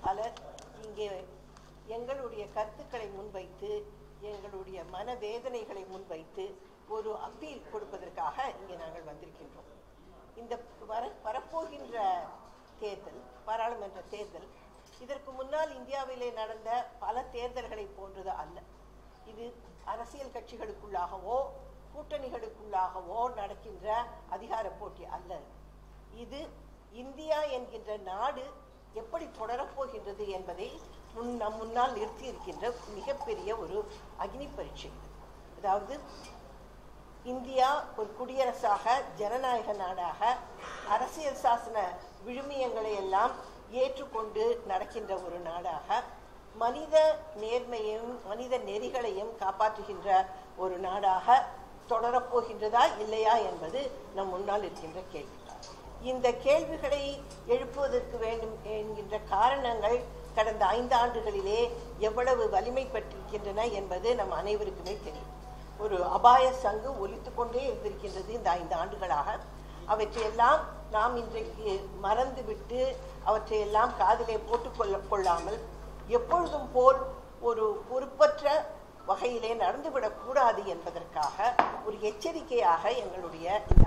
பலர் இங்கே எங்களுடைய கருத்துக்களை முன்வைத்து எங்களுடைய மனவேதனைகளை முன்வைத்து ஒரு அப்பீல் கொடுப்பதற்காக இங்கே நாங்கள் வந்திருக்கின்றோம் இந்த வர வரப்போகின்ற தேர்தல் பாராளுமன்ற தேர்தல் இதற்கு முன்னால் இந்தியாவிலே நடந்த பல தேர்தல்களை போன்றது அல்ல இது அரசியல் கட்சிகளுக்குள்ளாகவோ கூட்டணிகளுக்குள்ளாகவோ நடக்கின்ற அதிகார போட்டி அல்ல இது இந்தியா என்கின்ற நாடு எப்படி தொடரப்போகின்றது என்பதை முன் நம் முன்னால் நிறுத்தி இருக்கின்ற மிகப்பெரிய ஒரு அக்னி பரீட்சை இது. அதாவது இந்தியா ஒரு குடியரசாக ஜனநாயக நாடாக அரசியல் சாசன விழுமியங்களை எல்லாம் ஏற்றுக்கொண்டு நடக்கின்ற ஒரு நாடாக மனித நேர்மையும் மனித நெறிகளையும் காப்பாற்றுகின்ற ஒரு நாடாக தொடரப்போகின்றதா இல்லையா என்பது நம் முன்னால் இருக்கின்ற கேள்வி இந்த கேள்விகளை எழுப்புவதற்கு வேண்டும் என்கின்ற காரணங்கள் கடந்த ஐந்து ஆண்டுகளிலே எவ்வளவு வலிமை பெற்றிருக்கின்றன என்பது நம் அனைவருக்குமே தெரியும் ஒரு அபாய சங்கு ஒலித்து கொண்டே இருந்திருக்கின்றது இந்த ஐந்து ஆண்டுகளாக அவற்றையெல்லாம் நாம் இன்றைக்கு மறந்துவிட்டு அவற்றையெல்லாம் காதிலே போட்டுக்கொள்ள கொள்ளாமல் எப்பொழுதும் போல் ஒரு பொறுப்பற்ற வகையிலே நடந்துவிடக் கூடாது என்பதற்காக ஒரு எச்சரிக்கையாக எங்களுடைய இந்த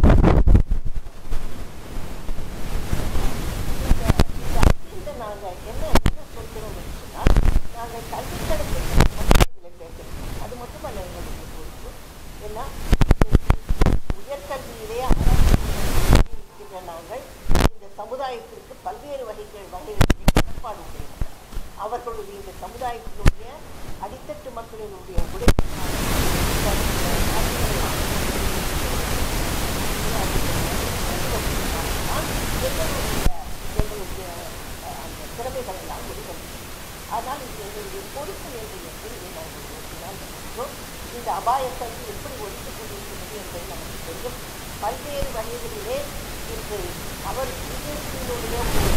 இந்த அப்பீல்ல நாங்க என்ன என்ன சொல்கிறோம் என்று சொன்னால் நாங்கள் கல்வித்தரத்தை இதில் பேசுகிறோம் அது மட்டுமல்ல எங்களுடைய பொறுப்பு ஏன்னா உயர்கல்வியிலே இருக்கின்ற நாங்கள் இந்த சமுதாயத்திற்கு பல்வேறு வகைகள் வகைகளில் கடப்பாடு உடையவர்கள் அவர்களுடைய இந்த சமுதாயத்தினுடைய அடித்தட்டு மக்களினுடைய உழைப்பு எங்களுடைய எங்களுடைய அஹ், அந்த திறமைகள் எல்லாம் வெளிவரும் ஆனால் இது எங்களுடைய பொறுப்பு என்று என்று நாங்கள் பேசினால் வருகிறோம். இந்த அபாயக்கல்வி எப்படி ஒழித்துக் கொண்டிருக்கிறது என்பது நமக்கு தெரியும் பல்வேறு வகைகளிலே இன்று அவர் பிஜேபியினுடைய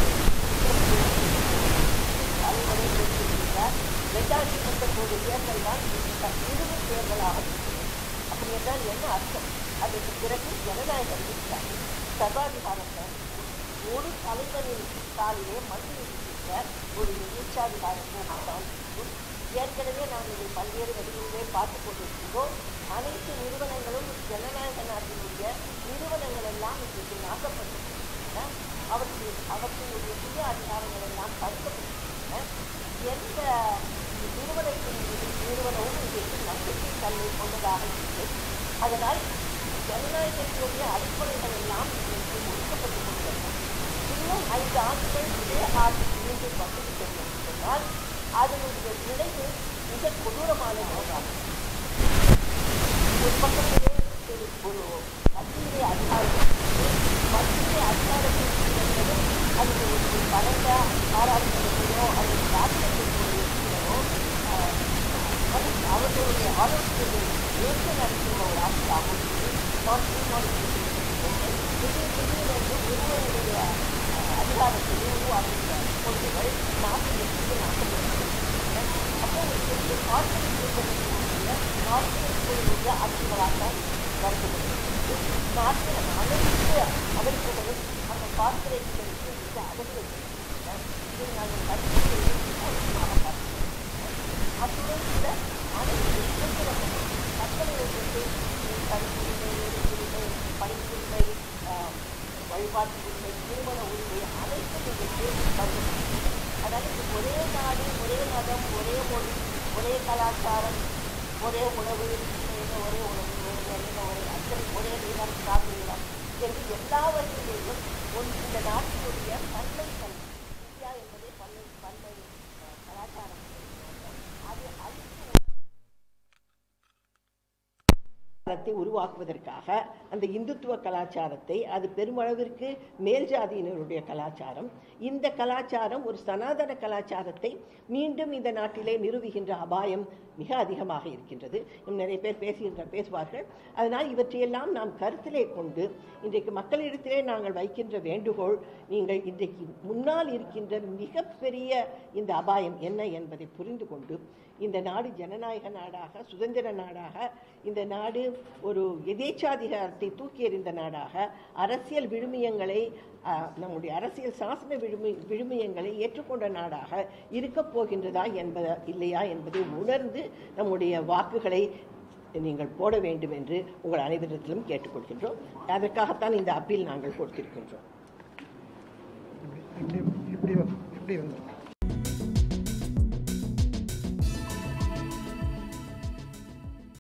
தலைவரை பெற்றிருக்கிறார் இரண்டாயிரத்தி பத்தொன்பது தேர்தல் தான் இறுதி தேர்தலாக இருக்கிறது அப்படி என்றால் என்ன அர்த்தம் அதற்கு பிறகு ஜனநாயகம் இருக்கிறார் சர்வாதிகாரத்தை ஒரு தலைவரின் காலிலே மந்திரி இருக்கின்ற ஒரு உச்சாதிகாரத்தை தான் இருக்கும். ஏற்கனவே நாம் இதை பல்வேறு வழிகளிலே பார்த்து கொண்டிருக்கிறோம் அனைத்து நிறுவனங்களும் ஜனநாயக நாட்டினுடைய நிறுவனங்கள் எல்லாம் இன்றைக்கு நாக்கப்பட்டிருக்கின்றன அவற்றின் அவற்றினுடைய சுய அதிகாரங்கள் எல்லாம் பறிக்கப்பட்டிருக்கின்றன எந்த நிறுவனத்தின் மீது நிறுவனமும் இன்றைக்கு நம்பிக்கை தன்மை கொண்டதாக இல்லை அதனால் ஜனநாயகத்தினுடைய அடிப்படைகள் எல்லாம் இன்றைக்கு ஒடுக்கப்பட்டுக் கொண்டிருக்கிறது இன்னும் ஐந்து ஆண்டுகள் இதே ஆட்சி மீண்டும் வந்துவிட்டது என்று சொன்னால் அதனுடைய விளைவு மிக கொடூரமான நோயாகும் ஒரு பக்கத்திலே ஒரு ஒரு மத்தியிலே அதிகாரம் மத்தியிலே அதிகாரத்தில் இருக்கிறது அது ஒரு பலந்த பாராளுமன்றத்திலோ அல்லது ராஜ்யத்திலோ அவர்களுடைய ஆலோசனைகள் ஏற்று நடத்துகிற ஒரு ஆட்சியாகும் திடீர் திடீரென்று ஒருவருடைய அதிகாரத்தை உருவாக்குகிற கொள்கைகள் நாட்டில் இருந்து நாட்டப்படுகின்றன அப்போ ஒரு பெரிய கார்பரேட் கார்பரேட்களுடைய ஆட்சிகளாக தான் கருதப்படுகிறது நாட்டில் அனைத்து அமைப்புகளும் அந்த கார்பரேட்களுக்கு மிக அடங்கி இதை நாங்கள் கருத்து அத்துடன் கூட அனைத்து சுதந்திரங்களும் மக்களுடைய கல்வியுரிமை உரிமை படிப்புரிமை வழிபாட்டு உரிமை திருமண உரிமை அனைத்தும் இன்றைக்கு கருதப்படுகிறது அதாவது இது ஒரே நாடு ஒரே மதம் ஒரே மொழி ஒரே கலாச்சாரம் ஒரே உணவு ஒரே உணவு ஒரே ஒரே அத்தனை ஒரே நிலம் சாப்பிடலாம் என்று எல்லா வகையிலும் ஒன்று இந்த நாட்டினுடைய பன்மை கல்வி இந்தியா என்பதே பன்மை பன்மை அஹ், கலாச்சாரம் அது அழித்து கலாச்சாரத்தை உருவாக்குவதற்காக அந்த இந்துத்துவ கலாச்சாரத்தை அது பெருமளவிற்கு மேல் ஜாதியினருடைய கலாச்சாரம் இந்த கலாச்சாரம் ஒரு சனாதன கலாச்சாரத்தை மீண்டும் இந்த நாட்டிலே நிறுவுகின்ற அபாயம் மிக அதிகமாக இருக்கின்றது இன்னும் நிறைய பேர் பேசுகின்ற பேசுவார்கள் அதனால் இவற்றையெல்லாம் நாம் கருத்திலே கொண்டு இன்றைக்கு மக்களிடத்திலே நாங்கள் வைக்கின்ற வேண்டுகோள் நீங்கள் இன்றைக்கு முன்னால் இருக்கின்ற மிகப்பெரிய இந்த அபாயம் என்ன என்பதை புரிந்து கொண்டு இந்த நாடு ஜனநாயக நாடாக சுதந்திர நாடாக இந்த நாடு ஒரு எதேச்சாதிகாரத்தை தூக்கி எறிந்த நாடாக அரசியல் விழுமியங்களை அஹ், நம்முடைய அரசியல் சாசன விழுமி விழுமியங்களை ஏற்றுக்கொண்ட நாடாக இருக்கப் போகின்றதா என்பத இல்லையா என்பதை உணர்ந்து நம்முடைய வாக்குகளை நீங்கள் போட வேண்டும் என்று உங்கள் அனைவரிடத்திலும் கேட்டுக்கொள்கின்றோம் அதற்காகத்தான் இந்த அப்பீல் நாங்கள் கொடுத்திருக்கின்றோம் இப்படி இப்படி இப்படி வந்து